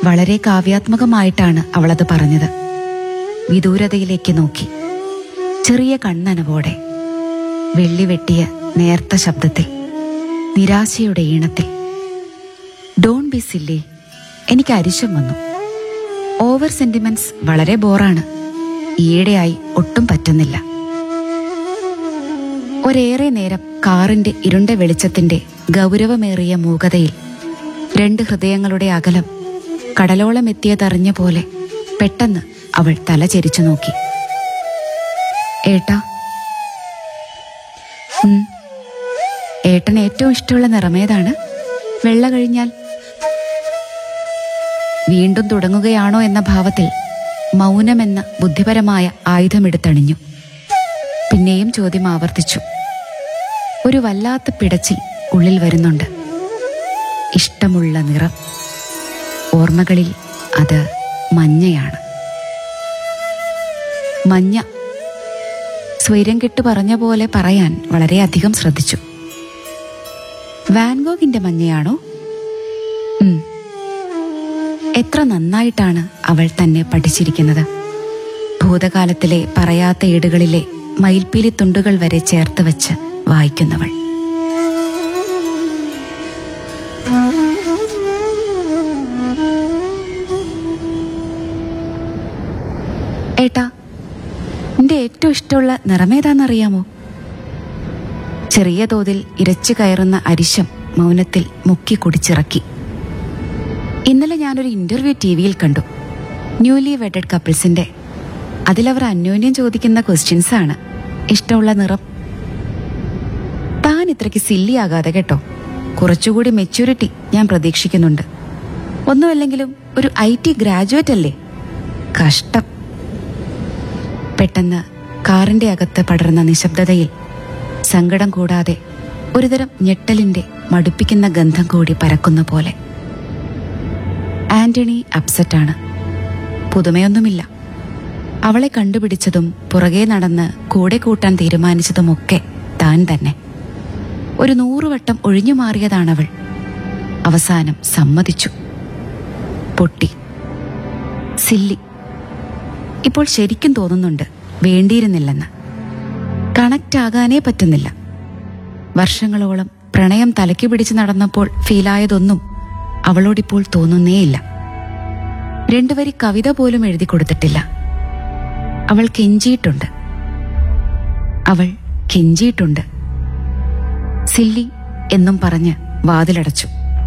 വളരെ കാവ്യാത്മകമായിട്ടാണ് അവളത് പറഞ്ഞത് വിദൂരതയിലേക്ക് നോക്കി ചെറിയ കണ്ണനവോടെ വെള്ളി വെട്ടിയ നേർത്ത ശബ്ദത്തിൽ നിരാശയുടെ ഈണത്തിൽ ഡോൺ ബി സില്ലി എനിക്ക് അരിശം വന്നു ഓവർ സെന്റിമെന്റ്സ് വളരെ ബോറാണ് ഈയിടെയായി ഒട്ടും പറ്റുന്നില്ല ഒരേറെ നേരം കാറിന്റെ ഇരുണ്ട വെളിച്ചത്തിന്റെ ഗൗരവമേറിയ മൂകതയിൽ രണ്ട് ഹൃദയങ്ങളുടെ അകലം കടലോളം എത്തിയതറിഞ്ഞ പോലെ പെട്ടെന്ന് അവൾ തല ചെരിച്ചു നോക്കി ഏട്ടാ ഉം. ഏട്ടന് ഏറ്റവും ഇഷ്ടമുള്ള നിറമേതാണ് വെള്ള കഴിഞ്ഞാൽ വീണ്ടും തുടങ്ങുകയാണോ എന്ന ഭാവത്തിൽ മൗനമെന്ന ബുദ്ധിപരമായ ആയുധമെടുത്തണിഞ്ഞു പിന്നെയും ചോദ്യം ആവർത്തിച്ചു ഒരു വല്ലാത്ത പിടച്ചിൽ ഉള്ളിൽ വരുന്നുണ്ട് ഇഷ്ടമുള്ള നിറം ഓർമ്മകളിൽ അത് മഞ്ഞയാണ് മഞ്ഞ സ്വൈരം കെട്ട് പറഞ്ഞ പോലെ പറയാൻ വളരെയധികം ശ്രദ്ധിച്ചു വാൻഗോഗിന്റെ മഞ്ഞയാണോ ഉം. എത്ര നന്നായിട്ടാണ് അവൾ തന്നെ പഠിച്ചിരിക്കുന്നത് ഭൂതകാലത്തിലെ പറയാത്ത ഏടുകളിലെ മയിൽപ്പീലി തുണ്ടുകൾ വരെ ചേർത്ത് വെച്ച് വായിക്കുന്നവൾ ഏട്ടാ എന്റെ ഏറ്റവും ഇഷ്ടമുള്ള നിറമേതാന്നറിയാമോ ചെറിയ തോതിൽ ഇരച്ചു കയറുന്ന അരിശം മൗനത്തിൽ മുക്കി കുടിച്ചിറക്കി ഇന്നലെ ഞാനൊരു ഇന്റർവ്യൂ ടി വിയിൽ കണ്ടു ന്യൂലി വെഡഡ് കപ്പിൾസിന്റെ അതിലവർ അന്യോന്യം ചോദിക്കുന്ന ക്വസ്റ്റ്യൻസ് ആണ് ഇഷ്ടമുള്ള നിറം താൻ ഇത്രയ്ക്ക് സില്ലിയാകാതെ കേട്ടോ കുറച്ചുകൂടി മെച്യൂരിറ്റി ഞാൻ പ്രതീക്ഷിക്കുന്നുണ്ട് ഒന്നുമല്ലെങ്കിലും ഒരു ഐ ടി ഗ്രാജുവേറ്റ് അല്ലേ കഷ്ടം പെട്ടെന്ന് കാറിന്റെ അകത്ത് പടർന്ന നിശബ്ദതയിൽ സങ്കടം കൂടാതെ ഒരുതരം ഞെട്ടലിന്റെ മടുപ്പിക്കുന്ന ഗന്ധം കൂടി പരക്കുന്ന പോലെ ആന്റണി അപ്സെറ്റാണ് പുതുമയൊന്നുമില്ല അവളെ കണ്ടുപിടിച്ചതും പുറകെ നടന്ന് കൂടെ കൂട്ടാൻ തീരുമാനിച്ചതുമൊക്കെ താൻ തന്നെ ഒരു നൂറുവട്ടം ഒഴിഞ്ഞു മാറിയതാണവൾ അവസാനം സമ്മതിച്ചു പൊട്ടി സില്ലി ഇപ്പോൾ ശരിക്കും തോന്നുന്നുണ്ട് വേണ്ടിയിരുന്നില്ലെന്ന് കണക്റ്റ് ആകാനേ പറ്റുന്നില്ല വർഷങ്ങളോളം പ്രണയം തലയ്ക്ക് പിടിച്ച് നടന്നപ്പോൾ ഫീലായതൊന്നും അവളോടിപ്പോൾ തോന്നുന്നേയില്ല രണ്ടുവരി കവിത പോലും എഴുതി കൊടുത്തിട്ടില്ല അവൾ കെഞ്ചിയിട്ടുണ്ട് അവൾ കെഞ്ചിയിട്ടുണ്ട് സില്ലി എന്നും പറഞ്ഞ് വാതിലടച്ചു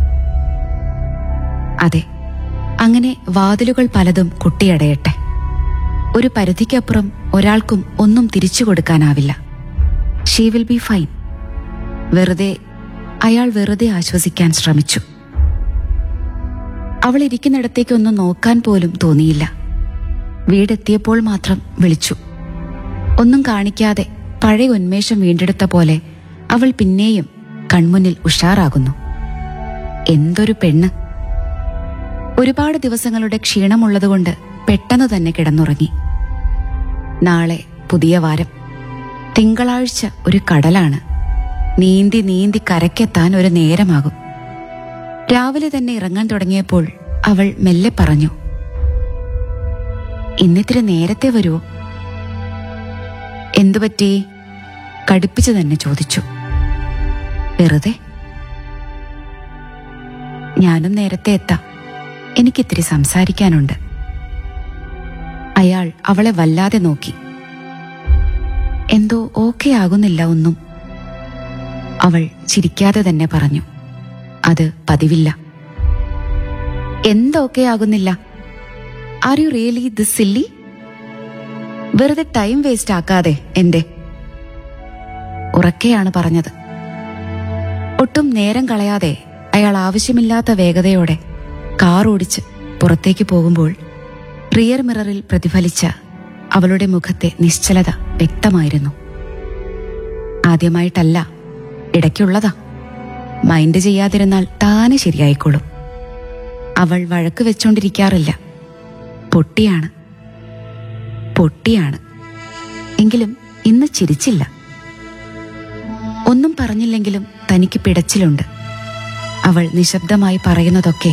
അതെ അങ്ങനെ വാതിലുകൾ പലതും കുട്ടിയടയട്ടെ ഒരു പരിധിക്കപ്പുറം ഒരാൾക്കും ഒന്നും തിരിച്ചു കൊടുക്കാനാവില്ല ഷീ വിൽ ബി ഫൈൻ വെറുതെ അയാൾ വെറുതെ ആശ്വസിക്കാൻ ശ്രമിച്ചു അവൾ ഇരിക്കുന്നിടത്തേക്കൊന്നും നോക്കാൻ പോലും തോന്നിയില്ല വീടെത്തിയപ്പോൾ മാത്രം വിളിച്ചു ഒന്നും കാണിക്കാതെ പഴയ ഉന്മേഷം വീണ്ടെടുത്ത പോലെ അവൾ പിന്നെയും കൺമുന്നിൽ ഉഷാറാകുന്നു എന്തൊരു പെണ്ണ് ഒരുപാട് ദിവസങ്ങളുടെ ക്ഷീണമുള്ളതുകൊണ്ട് പെട്ടെന്ന് തന്നെ കിടന്നുറങ്ങി നാളെ പുതിയ വാരം തിങ്കളാഴ്ച ഒരു കടലാണ് നീന്തി നീന്തി കരയ്ക്കെത്താൻ ഒരു നേരമാകും രാവിലെ തന്നെ ഇറങ്ങാൻ തുടങ്ങിയപ്പോൾ അവൾ മെല്ലെ പറഞ്ഞു ഇന്നിത്തിരി നേരത്തെ വരുമോ എന്തുപറ്റി കടുപ്പിച്ചു തന്നെ ചോദിച്ചു വെറുതെ ഞാനും നേരത്തെ എത്താം എനിക്കിത്തിരി സംസാരിക്കാനുണ്ട് അയാൾ അവളെ വല്ലാതെ നോക്കി എന്തോ ഓക്കെ ആകുന്നില്ല ഒന്നും അവൾ ചിരിക്കാതെ തന്നെ പറഞ്ഞു അത് പതിവില്ല എന്തൊക്കെ ആകുന്നില്ല are you really this silly വെറുതെ ടൈം വേസ്റ്റ് ആക്കാതെ എന്റെ ഉറക്കെയാണ് പറഞ്ഞത് ഒട്ടും നേരം കളയാതെ അയാൾ ആവശ്യമില്ലാത്ത വേഗതയോടെ കാർ ഓടിച്ച് പുറത്തേക്ക് പോകുമ്പോൾ റിയർ മിററിൽ പ്രതിഫലിച്ച അവളുടെ മുഖത്തെ നിശ്ചലത വ്യക്തമായിരുന്നു ആദ്യമായിട്ടല്ല ഇടയ്ക്കുള്ളതാ മൈൻഡ് ചെയ്യാതിരുന്നാൽ താനെ ശരിയായിക്കോളും അവൾ വഴക്ക് വെച്ചോണ്ടിരിക്കാറില്ല പൊട്ടിയാണ് പൊട്ടിയാണ് എങ്കിലും ഇന്ന് ചിരിച്ചില്ല ഒന്നും പറഞ്ഞില്ലെങ്കിലും തനിക്ക് പിടച്ചിലുണ്ട് അവൾ നിശബ്ദമായി പറയുന്നതൊക്കെ